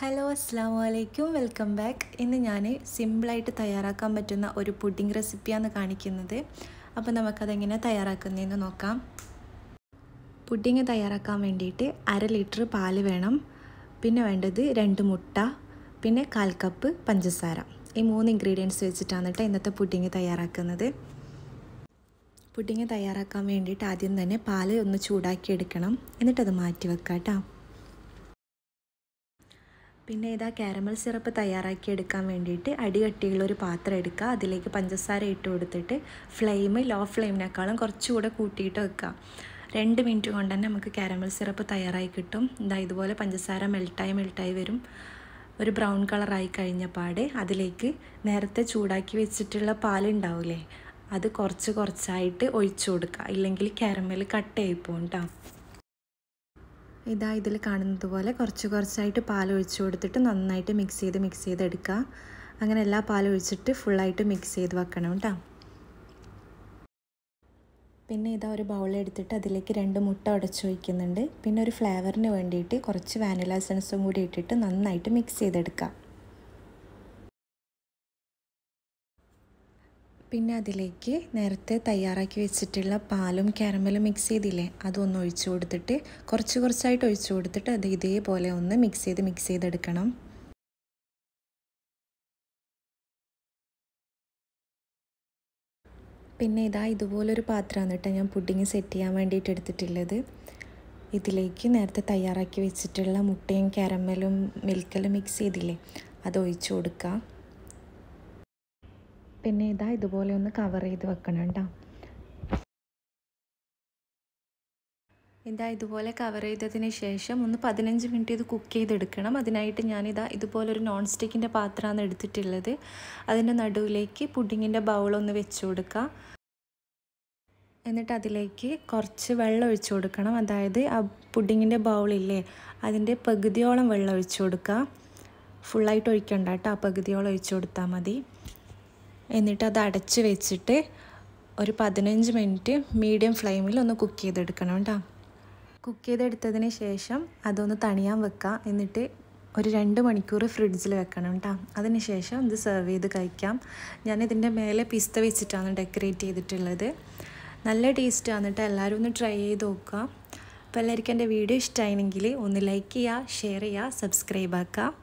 hello അസ്സാം വലൈക്കും welcome back ഇന്ന് ഞാൻ സിമ്പിളായിട്ട് തയ്യാറാക്കാൻ പറ്റുന്ന ഒരു പുഡിംഗ് റെസിപ്പിയാണ് കാണിക്കുന്നത് അപ്പോൾ നമുക്കതെങ്ങനെ തയ്യാറാക്കുന്നതെന്ന് നോക്കാം പുഡിംഗ് തയ്യാറാക്കാൻ വേണ്ടിയിട്ട് അര ലിറ്റർ പാല് വേണം പിന്നെ വേണ്ടത് രണ്ട് മുട്ട പിന്നെ കാൽ കപ്പ് പഞ്ചസാര ഈ മൂന്ന് ഇൻഗ്രീഡിയൻസ് വെച്ചിട്ടാണ് കേട്ടോ ഇന്നത്തെ പുഡിംഗ് തയ്യാറാക്കുന്നത് പുഡിംഗ് തയ്യാറാക്കാൻ വേണ്ടിയിട്ട് ആദ്യം തന്നെ പാല് ഒന്ന് ചൂടാക്കി എടുക്കണം എന്നിട്ടത് മാറ്റി വെക്കാം കേട്ടോ പിന്നെ ഇതാ കാരമൽ സിറപ്പ് തയ്യാറാക്കി എടുക്കാൻ വേണ്ടിയിട്ട് അടികട്ടിയുള്ള ഒരു പാത്രം എടുക്കുക അതിലേക്ക് പഞ്ചസാര ഇട്ട് കൊടുത്തിട്ട് ഫ്ലെയിം ലോ ഫ്ലെയിമിനേക്കാളും കുറച്ചുകൂടെ കൂട്ടിയിട്ട് വെക്കുക രണ്ട് മിനിറ്റ് കൊണ്ട് തന്നെ നമുക്ക് കാരമൽ സിറപ്പ് തയ്യാറായി കിട്ടും ഇതാ ഇതുപോലെ പഞ്ചസാര മെൽട്ടായി മെൽട്ടായി വരും ഒരു ബ്രൗൺ കളറായി കഴിഞ്ഞ പാടെ അതിലേക്ക് നേരത്തെ ചൂടാക്കി വെച്ചിട്ടുള്ള പാലുണ്ടാവില്ലേ അത് കുറച്ച് കുറച്ചായിട്ട് ഒഴിച്ചു കൊടുക്കുക ഇല്ലെങ്കിൽ കാരമൽ കട്ടയായി പോകും കേട്ടോ ഇതാ ഇതിൽ കാണുന്നത് പോലെ കുറച്ച് കുറച്ചായിട്ട് പാൽ ഒഴിച്ചു കൊടുത്തിട്ട് നന്നായിട്ട് മിക്സ് ചെയ്ത് മിക്സ് ചെയ്ത് എടുക്കുക അങ്ങനെ എല്ലാ പാലും ഒഴിച്ചിട്ട് ഫുള്ളായിട്ട് മിക്സ് ചെയ്ത് വെക്കണം കേട്ടോ പിന്നെ ഇതാ ഒരു ബൗൾ എടുത്തിട്ട് അതിലേക്ക് രണ്ട് മുട്ട ഉടച്ചു വയ്ക്കുന്നുണ്ട് പിന്നെ ഒരു ഫ്ലേവറിന് വേണ്ടിയിട്ട് കുറച്ച് വാനില എസൻസും കൂടി ഇട്ടിട്ട് നന്നായിട്ട് മിക്സ് ചെയ്തെടുക്കാം പിന്നെ അതിലേക്ക് നേരത്തെ തയ്യാറാക്കി വെച്ചിട്ടുള്ള പാലും കാരമലും മിക്സ് ചെയ്തില്ലേ അതൊന്ന് ഒഴിച്ചു കൊടുത്തിട്ട് കുറച്ച് കുറച്ചായിട്ട് ഒഴിച്ചു കൊടുത്തിട്ട് അത് ഇതേപോലെ ഒന്ന് മിക്സ് ചെയ്ത് മിക്സ് ചെയ്തെടുക്കണം പിന്നെ ഇതാ ഇതുപോലൊരു പാത്രമാണ് കേട്ടോ ഞാൻ പുഡിങ് സെറ്റ് ചെയ്യാൻ വേണ്ടിയിട്ട് എടുത്തിട്ടുള്ളത് ഇതിലേക്ക് നേരത്തെ തയ്യാറാക്കി വെച്ചിട്ടുള്ള മുട്ടയും കാരമലും മിൽക്കെല്ലാം മിക്സ് ചെയ്തില്ലേ അത് ഒഴിച്ചു കൊടുക്കുക പിന്നെ ഇതാ ഇതുപോലെ ഒന്ന് കവർ ചെയ്ത് വെക്കണം കേട്ടോ ഇതാ ഇതുപോലെ കവർ ചെയ്തതിന് ശേഷം ഒന്ന് പതിനഞ്ച് മിനിറ്റ് ഇത് കുക്ക് ചെയ്തെടുക്കണം അതിനായിട്ട് ഞാനിതാ ഇതുപോലൊരു നോൺ സ്റ്റിക്കിൻ്റെ പാത്രമാണ് എടുത്തിട്ടുള്ളത് അതിൻ്റെ നടുവിലേക്ക് പുഡിങ്ങിൻ്റെ ബൗളൊന്ന് വെച്ച് കൊടുക്കുക എന്നിട്ട് അതിലേക്ക് കുറച്ച് വെള്ളം ഒഴിച്ചു കൊടുക്കണം അതായത് ആ പുഡിങ്ങിൻ്റെ ബൗളില്ലേ അതിൻ്റെ പകുതിയോളം വെള്ളം ഒഴിച്ചു കൊടുക്കുക ഫുള്ളായിട്ട് ഒഴിക്കണ്ട കേട്ടോ ആ പകുതിയോളം ഒഴിച്ചു കൊടുത്താൽ മതി എന്നിട്ട് അത് അടച്ച് വെച്ചിട്ട് ഒരു പതിനഞ്ച് മിനിറ്റ് മീഡിയം ഫ്ലെയിമിൽ ഒന്ന് കുക്ക് ചെയ്തെടുക്കണം കേട്ടോ കുക്ക് ചെയ്തെടുത്തതിന് ശേഷം അതൊന്ന് തണിയാൻ വെക്കുക എന്നിട്ട് ഒരു രണ്ട് മണിക്കൂർ ഫ്രിഡ്ജിൽ വെക്കണം കേട്ടോ അതിന് ശേഷം ഇത് സെർവ് ചെയ്ത് കഴിക്കാം ഞാനിതിൻ്റെ മേലെ പിസ്ത വെച്ചിട്ടാണ് ഡെക്കറേറ്റ് ചെയ്തിട്ടുള്ളത് നല്ല ടേസ്റ്റാണ് കേട്ടോ എല്ലാവരും ഒന്ന് ട്രൈ ചെയ്ത് നോക്കുക അപ്പോൾ എല്ലാവർക്കും എൻ്റെ വീഡിയോ ഇഷ്ടമായിരുന്നെങ്കിൽ ഒന്ന് ലൈക്ക് ചെയ്യുക ഷെയർ ചെയ്യുക സബ്സ്ക്രൈബ് ആക്കുക